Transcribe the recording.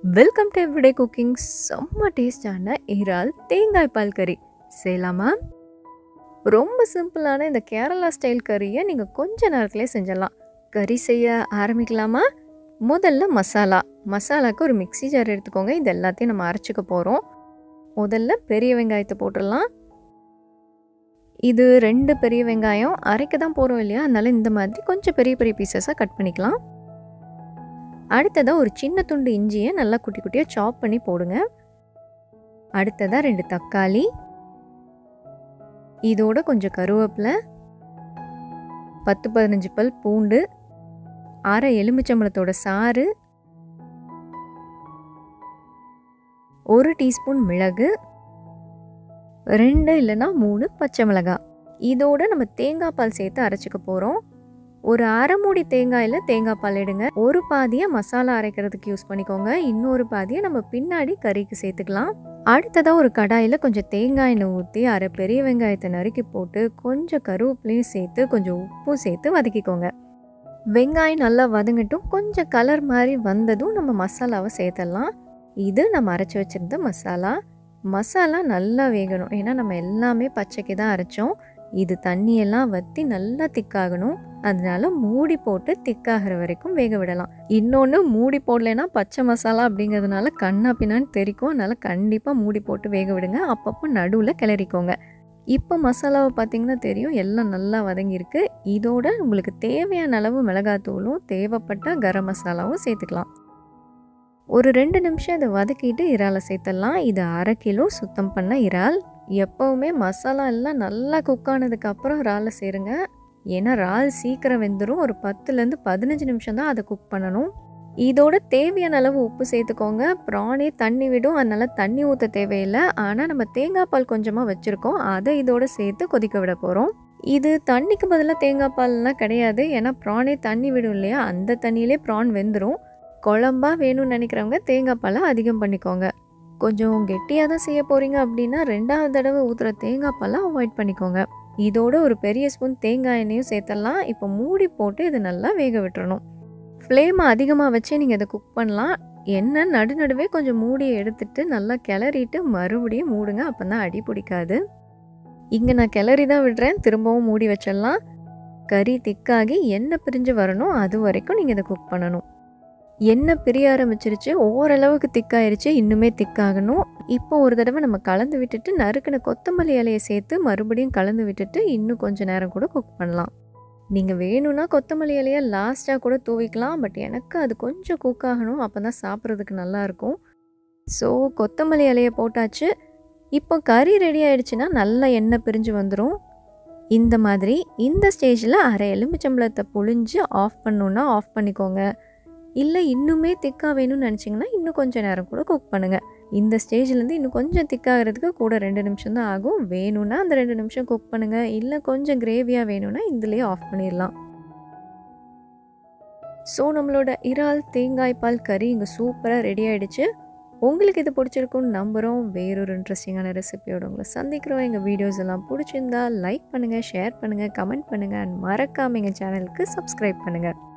welcome to everyday cooking செம்ம டேஸ்டான இறால் தேங்காய் பால் கறி செய்யலாமா ரொம்ப சிம்பிளான இந்த கேரளா ஸ்டைல் கறியை நீங்கள் கொஞ்ச நேரத்திலே செஞ்சிடலாம் கறி செய்ய ஆரம்பிக்கலாமா முதல்ல மசாலா மசாலாவுக்கு ஒரு மிக்ஸி ஜார் எடுத்துக்கோங்க இது எல்லாத்தையும் நம்ம அரைச்சிக்க போகிறோம் முதல்ல பெரிய வெங்காயத்தை போட்டுடலாம் இது ரெண்டு பெரிய வெங்காயம் அரைக்க தான் போகிறோம் இல்லையா அதனால இந்த மாதிரி கொஞ்சம் பெரிய பெரிய பீசஸாக கட் பண்ணிக்கலாம் அடுத்ததாக ஒரு சின்ன துண்டு இஞ்சியை நல்லா குட்டி குட்டியாக சாப் பண்ணி போடுங்க அடுத்ததாக ரெண்டு தக்காளி இதோட கொஞ்சம் கருவேப்பிலை பத்து பதினஞ்சு பல் பூண்டு அரை எலுமிச்சம்பழத்தோட சாறு ஒரு டீஸ்பூன் மிளகு ரெண்டு இல்லைன்னா மூணு பச்சை மிளகாய் இதோட நம்ம தேங்காய் பால் சேர்த்து அரைச்சிக்க போகிறோம் ஒரு அரை மூடி தேங்காயில் தேங்காய் பால் எடுங்க ஒரு பாதியை மசாலா அரைக்கிறதுக்கு யூஸ் பண்ணிக்கோங்க இன்னொரு பாதியை நம்ம பின்னாடி கறிக்கு சேர்த்துக்கலாம் அடுத்ததாக ஒரு கடாயில் கொஞ்சம் தேங்காய் எண்ணெய் ஊற்றி அரை பெரிய வெங்காயத்தை நறுக்கி போட்டு கொஞ்சம் கருவேப்பிலையும் சேர்த்து கொஞ்சம் உப்பும் சேர்த்து வதக்கிக்கோங்க வெங்காயம் நல்லா வதங்கட்டும் கொஞ்சம் கலர் மாதிரி வந்ததும் நம்ம மசாலாவை சேர்த்துடலாம் இது நம்ம அரைச்சி வச்சுருந்த மசாலா மசாலா நல்லா வேகணும் ஏன்னா நம்ம எல்லாமே பச்சைக்கு தான் அரைச்சோம் இது தண்ணியெல்லாம் வற்றி நல்லா திக்காகணும் அதனால மூடி போட்டு திக்காகிற வரைக்கும் வேக விடலாம் இன்னொன்று மூடி போடலைன்னா பச்சை மசாலா அப்படிங்கிறதுனால கண்ணா பின்னான்னு தெரிக்கும் அதனால் கண்டிப்பாக மூடி போட்டு வேக விடுங்க அப்பப்போ நடுவில் கிளறிக்கோங்க இப்போ மசாலாவை பார்த்தீங்கன்னா தெரியும் எல்லாம் நல்லா வதங்கியிருக்கு இதோட உங்களுக்கு தேவையான அளவு மிளகாத்தூளும் தேவைப்பட்ட கரம் மசாலாவும் சேர்த்துக்கலாம் ஒரு ரெண்டு நிமிஷம் இதை வதக்கிட்டு இறாலை சேர்த்துடலாம் இது அரை கிலோ சுத்தம் பண்ண இறால் எப்போவுமே மசாலா எல்லாம் நல்லா குக் ஆனதுக்கு அப்புறம் இறாலை சேருங்க ஏன்னா இறால் சீக்கிரம் வெந்துடும் ஒரு பத்துலேருந்து பதினஞ்சு நிமிஷம் தான் அதை குக் பண்ணணும் இதோட தேவையான அளவு உப்பு சேர்த்துக்கோங்க ப்ரானே தண்ணி விடும் அதனால தண்ணி ஊற்ற தேவையில்லை ஆனால் நம்ம தேங்காய் பால் கொஞ்சமாக வச்சுருக்கோம் அதை இதோட சேர்த்து கொதிக்க விட போகிறோம் இது தண்ணிக்கு பதிலாக தேங்காய் பால்லாம் கிடையாது ஏன்னா ப்ரானே தண்ணி விடும் இல்லையா அந்த தண்ணியிலே ப்ரான் வெந்துடும் குழம்பா வேணும்னு நினைக்கிறவங்க தேங்காய் பாலை அதிகம் பண்ணிக்கோங்க கொஞ்சம் கெட்டியாக தான் செய்ய போகிறீங்க அப்படின்னா ரெண்டாவது தடவை ஊற்றுற தேங்காய் பாலை அவாய்ட் பண்ணிக்கோங்க இதோட ஒரு பெரிய ஸ்பூன் தேங்காய் எண்ணெயும் சேர்த்துடலாம் இப்போ மூடி போட்டு இது நல்லா வேக விட்டுறணும் ஃப்ளேமை அதிகமாக வச்சு நீங்கள் இதை குக் பண்ணலாம் எண்ணெய் நடு நடுவே கொஞ்சம் மூடியை எடுத்துட்டு நல்லா கிளறிட்டு மறுபடியும் மூடுங்க அப்போ தான் அடி பிடிக்காது இங்கே நான் கிளறி தான் விடுறேன் திரும்பவும் மூடி வச்சிடலாம் கறி திக்காகி எண்ணெய் பிரிஞ்சு வரணும் அது வரைக்கும் நீங்கள் இதை குக் பண்ணணும் எண்ணெய் பிரிய ஆரம்பிச்சிருச்சு ஓரளவுக்கு திக்காயிருச்சு இன்னுமே திக்காகணும் இப்போ ஒரு தடவை நம்ம கலந்து விட்டுட்டு நறுக்கின கொத்தமல்லி இலையை சேர்த்து மறுபடியும் கலந்து விட்டுட்டு இன்னும் கொஞ்சம் நேரம் கூட குக் பண்ணலாம் நீங்கள் வேணும்னா கொத்தமல்லி இலையை லாஸ்ட்டாக கூட தூவிக்கலாம் பட் எனக்கு அது கொஞ்சம் குக் ஆகணும் அப்போ தான் சாப்பிட்றதுக்கு நல்லாயிருக்கும் ஸோ கொத்தமல்லி இலையை போட்டாச்சு இப்போ கறி ரெடி ஆயிடுச்சுன்னா நல்லா எண்ணெய் பிரிஞ்சு வந்துடும் இந்த மாதிரி இந்த ஸ்டேஜில் அரை எலுமிச்சம்பளத்தை புழிஞ்சு ஆஃப் பண்ணணுன்னா ஆஃப் பண்ணிக்கோங்க இல்லை இன்னுமே திக்காக வேணும்னு நினச்சிங்கன்னா இன்னும் கொஞ்சம் நேரம் கூட குக் பண்ணுங்கள் இந்த ஸ்டேஜ்லேருந்து இன்னும் கொஞ்சம் திக்காகிறதுக்கு கூட ரெண்டு நிமிஷம் தான் ஆகும் வேணும்னா அந்த ரெண்டு நிமிஷம் குக் பண்ணுங்கள் இல்லை கொஞ்சம் கிரேவியாக வேணும்னா இதுலேயே ஆஃப் பண்ணிடலாம் ஸோ நம்மளோட இறால் தேங்காய் பால் கறி இங்கே சூப்பராக ரெடி ஆகிடுச்சு உங்களுக்கு இது பிடிச்சிருக்குன்னு நம்புகிறோம் வேறொரு இன்ட்ரெஸ்டிங்கான ரெசிபியோட உங்களை சந்திக்கிறோம் எங்கள் வீடியோஸ் எல்லாம் பிடிச்சிருந்தா லைக் பண்ணுங்கள் ஷேர் பண்ணுங்கள் கமெண்ட் பண்ணுங்கள் அண்ட் மறக்காமல் எங்கள் சேனலுக்கு சப்ஸ்கிரைப் பண்ணுங்கள்